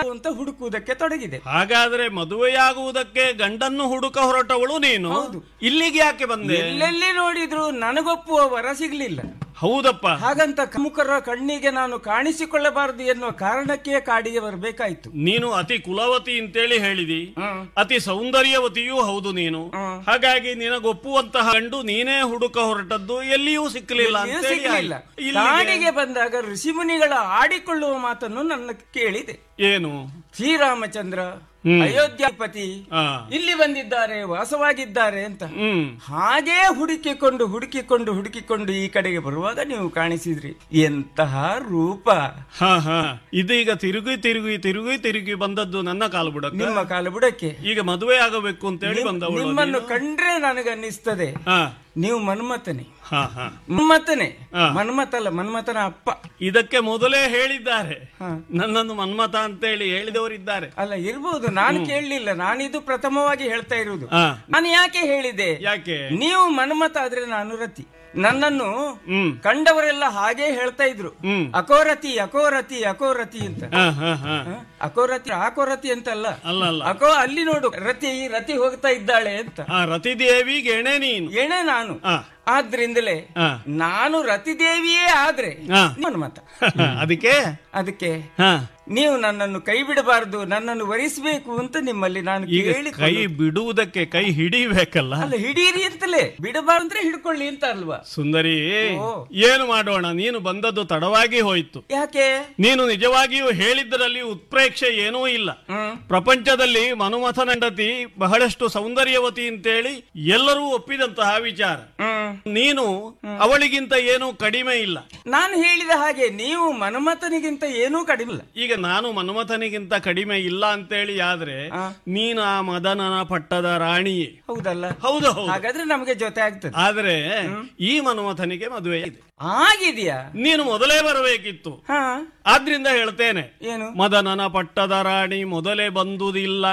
ಅಂತ ಹುಡುಕುವುದಕ್ಕೆ ತೊಡಗಿದೆ ಹಾಗಾದ್ರೆ ಮದುವೆಯಾಗುವುದಕ್ಕೆ ಗಂಡನ್ನು ಹುಡುಕ ಹೊರಟವಳು ನೀನು ಹೌದು. ಇಲ್ಲಿಗೆ ಯಾಕೆ ಬಂದೆ ಎಲ್ಲೆಲ್ಲಿ ನೋಡಿದ್ರು ನನಗೊಪ್ಪುವ ವರ ಸಿಗ್ಲಿಲ್ಲ ಹೌದಪ್ಪ ಹಾಗಂತ ಪ್ರಮುಖರ ಕಣ್ಣಿಗೆ ನಾನು ಕಾಣಿಸಿಕೊಳ್ಳಬಾರದು ಎನ್ನುವ ಕಾರಣಕ್ಕೆ ಕಾಡಿಗೆ ಬರಬೇಕಾಯ್ತು ನೀನು ಅತಿ ಕುಲವತಿ ಅಂತೇಳಿ ಹೇಳಿದಿ ಹ್ಮ್. ಅತಿ ಸೌಂದರ್ಯವತಿಯೂ ಹೌದು ನೀನು ಹ್ಮ್. ಹಾಗಾಗಿ ನಿನಗೊಪ್ಪುವಂತಹ ಗಂಡು ನೀನೇ ಹುಡುಕ ಹೊರಟದ್ದು ಎಲ್ಲಿಯೂ ಸಿಕ್ಕಲಿಲ್ಲ ಎಲ್ಲಿಯೂ ಅಂತೇಳಿ ಸಿಗ್ಲಿಲ್ಲ ಆಯ್ತು. ಇಲ್ಲಿಗೆ ಕಾಡಿಗೆ ಬಂದಾಗ ಋಷಿಮುನಿಗಳ ಆಡಿಕೊಳ್ಳುವ ಮಾತನ್ನು ನನ್ನ ಕೇಳಿದೆ ಏನು ಶ್ರೀರಾಮಚಂದ್ರ ಹ್ಮ್. ಅಯೋಧ್ಯಾಪತಿ ಆ. ಇಲ್ಲಿ ಬಂದಿದ್ದಾರೆ ವಾಸವಾಗಿದ್ದಾರೆ ಅಂತ ಹ್ಮ್ ಹಾಗೇ ಹುಡುಕಿಕೊಂಡು ಹುಡುಕಿಕೊಂಡು ಹುಡುಕಿಕೊಂಡು ಈ ಕಡೆಗೆ ಬರುವಾಗ ನೀವು ಕಾಣಿಸಿದ್ರಿ ಎಂತಹ ರೂಪ ಹಾ ಹಾ ಇದೀಗ ತಿರುಗಿ ತಿರುಗಿ ತಿರುಗಿ ತಿರುಗಿ ಬಂದದ್ದು ನನ್ನ ಕಾಲು ಬುಡಕ್ಕ ನಿಮ್ಮ ಕಾಲು ಬುಡಕ್ಕೆ ಈಗ ಮದುವೆ ಆಗಬೇಕು ಅಂತೇಳಿ ಬಂದವಳು ನಿಮ್ಮನ್ನು ನೀನು? ಕಂಡ್ರೆ ನನಗನ್ನಿಸ್ತದೆ ಹಾ ನೀವು ಮನ್ಮಥನೆ ಹಾ ಹಾ ಮನ್ಮಥನೆ ಹಾ. ಮನ್ಮಥಲ್ಲ ಮನ್ಮಥನ ಅಪ್ಪ ಇದಕ್ಕೆ ಮೊದಲೇ ಹೇಳಿದ್ದಾರೆ ಹಾ. ನನ್ನನ್ನು ಮನ್ಮಥ ಅಂತೇಳಿ ಹೇಳಿದವರಿದ್ದಾರೆ ಅಲ್ಲ ಇರ್ಬೋದು ನಾನು ಕೇಳಲಿಲ್ಲ ನಾನಿದು ಪ್ರಥಮವಾಗಿ ಹೇಳ್ತಾ ಇರುವುದು ಹಾ. ನಾನು ಯಾಕೆ ಹೇಳಿದೆ ಯಾಕೆ ನೀವು ಮನ್ಮಥ ಆದ್ರೆ ನಾನು ರತಿ ನನ್ನನ್ನು ಹ್ಮ್ ಕಂಡವರೆಲ್ಲ ಹಾಗೆ ಹೇಳ್ತಾ ಇದ್ರು ಹ್ಮ್. ಅಕೋರತಿ ಅಕೋರತಿ ಅಕೋರತಿ ಅಂತ ಹಾ ಹಾ ಹಾ ಹ? ಅಕೋರತಿ ಆಕೋರತಿ ಅಂತಲ್ಲ ಅಲ್ಲ ಅಲ್ಲ ಅಕೋ ಅಲ್ಲಿ ನೋಡು ರತಿ ರತಿ ಹೋಗ್ತಾ ಇದ್ದಾಳೆ ಅಂತ ಆ ರತಿದೇವಿಗೆ ಎಣೆ ನೀನು ಎಣೆ ನಾನು ಆ. ಆದ್ರಿಂದಲೇ ಆ. ನಾನು ರತಿದೇವಿಯೇ ಆದ್ರೆ ಆ. ಮನ್ಮಥ ಅದಕ್ಕೆ ಅದಕ್ಕೆ ಹಾ ನೀವು ನನ್ನನ್ನು ಕೈ ಬಿಡಬಾರದು ನನ್ನನ್ನು ವರಿಸಬೇಕು ಅಂತ ನಿಮ್ಮಲ್ಲಿ ನಾನು ಈಗ ಕೇಳಿ ಕೈ ಬಿಡುವುದಕ್ಕೆ ಕೈ ಹಿಡಿಬೇಕಲ್ಲ ಅಲ್ಲ ಹಿಡೀರಿ ಅಂತಲೇ ಬಿಡಬಾರ್ದು ಅಂದ್ರೆ ಹಿಡ್ಕೊಳ್ಳಿ ಅಂತ ಅಲ್ವಾ ಸುಂದರಿ ಓ. ಏನು ಮಾಡೋಣ ನೀನು ಬಂದದ್ದು ತಡವಾಗಿ ಹೋಯ್ತು ಯಾಕೆ ನೀನು ನಿಜವಾಗಿಯೂ ಹೇಳಿದ್ದರಲ್ಲಿ ಉತ್ಪ್ರೇಕ್ಷೆ ಏನೂ ಇಲ್ಲ ಹ್ಮ್ ಪ್ರಪಂಚದಲ್ಲಿ ಮನುಮಥನ ಹೆಂಡತಿ ಬಹಳಷ್ಟು ಸೌಂದರ್ಯವತಿ ಅಂತೇಳಿ ಎಲ್ಲರೂ ಒಪ್ಪಿದಂತಹ ವಿಚಾರ ಹ್ಮ್ ನೀನು ಅವಳಿಗಿಂತ ಏನೂ ಕಡಿಮೆ ಇಲ್ಲ ನಾನು ಹೇಳಿದ ಹಾಗೆ ನೀವು ಮನ್ಮಥನಿಗಿಂತ ಏನೂ ಕಡಿಮೆ ಇಲ್ಲ ಈಗ ನಾನು ಮನ್ಮಥನಿಗಿಂತ ಕಡಿಮೆ ಇಲ್ಲ ಅಂತೇಳಿ ಆದ್ರೆ ಆ. ನೀನು ಆ ಮದನನ ಪಟ್ಟದ ರಾಣಿಯೇ ಹೌದಲ್ಲ ಹೌದು ಹೌದು ಹಾಗಾದ್ರೆ ನಮಗೆ ಜೊತೆ ಆಗ್ತದೆ ಆದ್ರೆ ಈ ಮನ್ಮಥನಿಗೆ ಮದುವೆ ಇದೆ ಆಗಿದೆಯಾ ನೀನು ಮೊದಲೇ ಬರಬೇಕಿತ್ತು ಹಾ ಆದ್ರಿಂದ ಹೇಳ್ತೇನೆ ಏನು ಮದನನ ಪಟ್ಟದ ರಾಣಿ ಮೊದಲೇ ಬಂದುದಿಲ್ಲ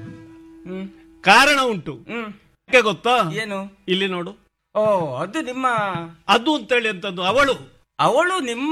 ಹ್ಮ್ ಕಾರಣ ಉಂಟು ಹ್ಮ್ ಯಾಕೆ ಗೊತ್ತಾ ಏನು ಇಲ್ಲಿ ನೋಡು ಓ ಅದು ನಿಮ್ಮ ಅದು ಅಂತೇಳಿ ಅಂತದ್ದು ಅವಳು ಅವಳು ನಿಮ್ಮ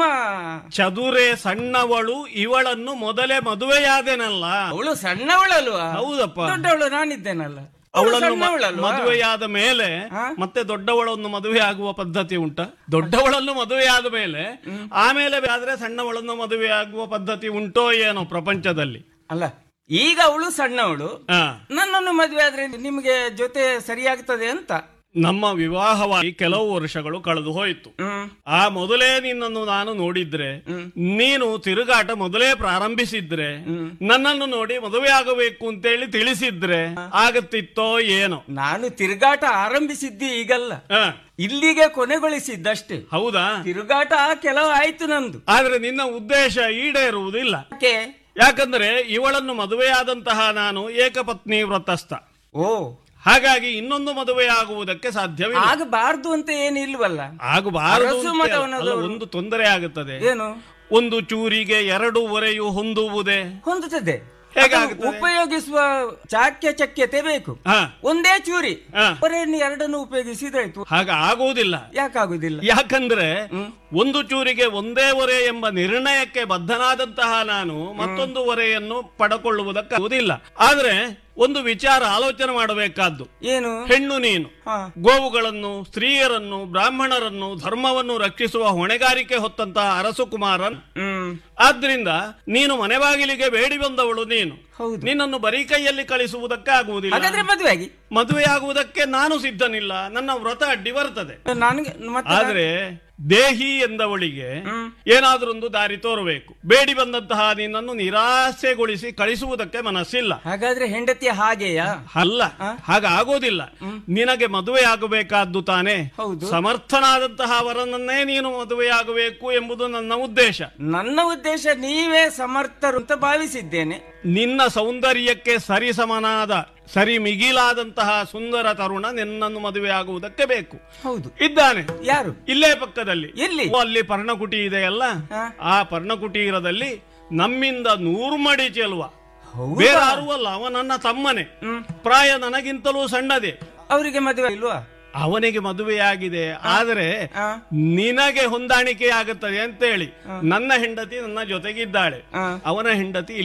ಚದುರೆ ಸಣ್ಣವಳು ಇವಳನ್ನು ಮೊದಲೇ ಮದುವೆಯಾದೆನಲ್ಲ ಅವಳು ಸಣ್ಣವಳಲ್ವಾ ಹೌದಪ್ಪ ದೊಡ್ಡವಳು ನಾನಿದ್ದೇನಲ್ಲ ಅವಳು ಅವಳನ್ನು ಮ- ಸಣ್ಣವಳಲ್ವಾ? ಮದುವೆಯಾದ ಮೇಲೆ ಹಾ? ಮತ್ತೆ ದೊಡ್ಡವಳನ್ನು ಮದುವೆ ಆಗುವ ಪದ್ಧತಿ ಉಂಟ ದೊಡ್ಡವಳನ್ನು ಮದುವೆಯಾದ ಮೇಲೆ ಆಮೇಲೆ ಆದ್ರೆ ಸಣ್ಣವಳನ್ನು ಮದುವೆ ಆಗುವ ಪದ್ಧತಿ ಉಂಟೋ ಏನೋ ಪ್ರಪಂಚದಲ್ಲಿ ಅಲ್ಲ ಈಗ ಅವಳು ಸಣ್ಣವಳು ಆ, ನನ್ನನ್ನು ಮದುವೆ ಆದ್ರೆ ನಿಮಗೆ ಜೊತೆ ಸರಿಯಾಗ್ತದೆ ಅಂತ ನಮ್ಮ ವಿವಾಹವಾಗಿ ಕೆಲವು ವರ್ಷಗಳು ಕಳೆದು ಹೋಯಿತು ಹ್ಮ್ ಆ ಮೊದಲೇ ನಿನ್ನನ್ನು ನಾನು ನೋಡಿದ್ರೆ ನೀನು ತಿರುಗಾಟ ಮೊದಲೇ ಪ್ರಾರಂಭಿಸಿದ್ರೆ ನನ್ನನ್ನು ನೋಡಿ ಮದುವೆ ಆಗಬೇಕು ಅಂತೇಳಿ ತಿಳಿಸಿದ್ರೆ ಆಗತ್ತಿತ್ತೋ ಏನೋ ನಾನು ತಿರುಗಾಟ ಆರಂಭಿಸಿದ್ದು ಈಗಲ್ಲ ಆ, ಇಲ್ಲಿಗೆ ಕೊನೆಗೊಳಿಸಿದ್ದಷ್ಟೇ ಹೌದಾ ತಿರುಗಾಟ ಕೆಲವು ಆಯ್ತು ನಂದು ಆದ್ರೆ ನಿನ್ನ ಉದ್ದೇಶ ಈಡೇರುವುದಿಲ್ಲ ಯಾಕೆ ಯಾಕಂದ್ರೆ ಇವಳನ್ನು ಮದುವೆಯಾದಂತಹ ನಾನು ಏಕಪತ್ನಿ ವ್ರತಸ್ಥ ಓ ಹಾಗಾಗಿ ಇನ್ನೊಂದು ಮದುವೆ ಆಗುವುದಕ್ಕೆ ಸಾಧ್ಯವಿಲ್ಲ ಆಗಬಾರ್ದು ಅಂತ ಏನಿಲ್ವಲ್ಲ ಆಗಬಾರದು ಅರಸು ಅಂತ ಮತವನ್ನದವರು. ಅಲ್ಲ, ಒಂದು ತೊಂದರೆ ಆಗುತ್ತದೆ ಏನು ಒಂದು ಚೂರಿಗೆ ಎರಡು ಒರೆಯು ಹೊಂದುವುದೇ ಹೊಂದುತ್ತದೆ ಹೇಗಾಗುತ್ತದೆ? ಅದು ಉಪಯೋಗಿಸುವ ಚಾಕ್ಯ ಚಕ್ಯತೆ ಬೇಕು ಹಾ ಒಂದೇ ಚೂರಿ ಹಾ. ಅವರನ್ನು ಎರಡನ್ನು ಉಪಯೋಗಿಸಿದ್ರಾಯ್ತು ಹಾಗ ಆಗುವುದಿಲ್ಲ ಯಾಕಾಗುದಿಲ್ಲ ಯಾಕಂದ್ರೆ ಒಂದು ಚೂರಿಗೆ ಒಂದೇ ಒರೆ ಎಂಬ ನಿರ್ಣಯಕ್ಕೆ ಬದ್ಧನಾದಂತಹ ನಾನು ಮತ್ತೊಂದು ಒರೆಯನ್ನು ಪಡಕೊಳ್ಳುವುದಕ್ಕಾಗುವುದಿಲ್ಲ ಆದ್ರೆ ಒಂದು ವಿಚಾರ ಆಲೋಚನೆ ಮಾಡಬೇಕಾದ್ದು ಏನು ಹೆಣ್ಣು ನೀನು ಹಾ ಗೋವುಗಳನ್ನು ಸ್ತ್ರೀಯರನ್ನು ಬ್ರಾಹ್ಮಣರನ್ನು ಧರ್ಮವನ್ನು ರಕ್ಷಿಸುವ ಹೊಣೆಗಾರಿಕೆ ಹೊತ್ತಂತಹ ಅರಸು ಕುಮಾರನ್ ಹ್ಮ್ ಆದ್ರಿಂದ ನೀನು ಮನೆ ಬಾಗಿಲಿಗೆ ಬೇಡಿ ಬಂದವಳು ನೀನು ಹೌದು ನಿನ್ನನ್ನು ಬರೀ ಕೈಯಲ್ಲಿ ಕಳಿಸುವುದಕ್ಕೆ ಆಗುವುದಿಲ್ಲ ಹಾಗಾದ್ರೆ ಮದುವೆ ಆಗಿ ಮದುವೆಯಾಗುವುದಕ್ಕೆ ನಾನು ಸಿದ್ಧನಿಲ್ಲ ನನ್ನ ವ್ರತ ಅಡ್ಡಿ ಬರ್ತದೆ ನನಗೆ ಮತ್ತೆ ಆದ್ರೆ ದೇಹಿ ಎಂದವಳಿಗೆ ಹ್ಮ್. ಏನಾದ್ರೊಂದು ದಾರಿ ತೋರಬೇಕು ಬೇಡಿ ಬಂದಂತಹ ನಿನ್ನನ್ನು ನಿರಾಸೆಗೊಳಿಸಿ ಕಳಿಸುವುದಕ್ಕೆ ಮನಸ್ಸಿಲ್ಲ ಹಾಗಾದ್ರೆ ಹೆಂಡತಿ ಹಾಗೆಯಾ ಅಲ್ಲ ಹಾಗಾಗೋದಿಲ್ಲ ನಿನಗೆ ಮದುವೆ ಆಗಬೇಕಾದ್ದು ತಾನೇ ಹೌದು ಸಮರ್ಥನಾದಂತಹ ವರನನ್ನೇ ನೀನು ಮದುವೆಯಾಗಬೇಕು ಎಂಬುದು ನನ್ನ ಉದ್ದೇಶ ನನ್ನ ಉದ್ದೇಶ ನೀವೇ ಸಮರ್ಥರು ಅಂತ ಭಾವಿಸಿದ್ದೇನೆ ನಿನ್ನ ಸೌಂದರ್ಯಕ್ಕೆ ಸರಿಸಮನಾದ ಸರಿ ಮಿಗಿಲಾದಂತಹ ಸುಂದರ ತರುಣ ನಿನ್ನನ್ನು ಮದುವೆಯಾಗುವುದಕ್ಕೆ ಬೇಕು ಹೌದು ಇದ್ದಾನೆ ಯಾರು ಇಲ್ಲೇ ಪಕ್ಕದಲ್ಲಿ ಎಲ್ಲಿ? ಓ, ಅಲ್ಲಿ ಪರ್ಣಕುಟಿ ಇದೆಯಲ್ಲ ಹಾ. ಆ ಪರ್ಣಕುಟೀರದಲ್ಲಿ ನಮ್ಮಿಂದ ನೂರ್ಮಡಿ ಚೆಲುವ ಹೌದಾ? ಬೇರೆ ಯಾರೂ ಅಲ್ಲ ಅವ ನನ್ನ ತಮ್ಮನೆ ಹ್ಮ್. ಪ್ರಾಯ ನನಗಿಂತಲೂ ಸಣ್ಣದೆ ಅವರಿಗೆ ಮದುವೆ ಇಲ್ವಾ ಅವನಿಗೆ ಮದುವೆಯಾಗಿದೆ ಆದರೆ ಆ, ನಿನಗೆ ಹೊಂದಾಣಿಕೆ ಆಗುತ್ತದೆ ಅಂತೇಳಿ ನನ್ನ ಹೆಂಡತಿ ನನ್ನ ಜೊತೆಗಿದ್ದಾಳೆ ಆ. ಅವನ ಹೆಂಡತಿ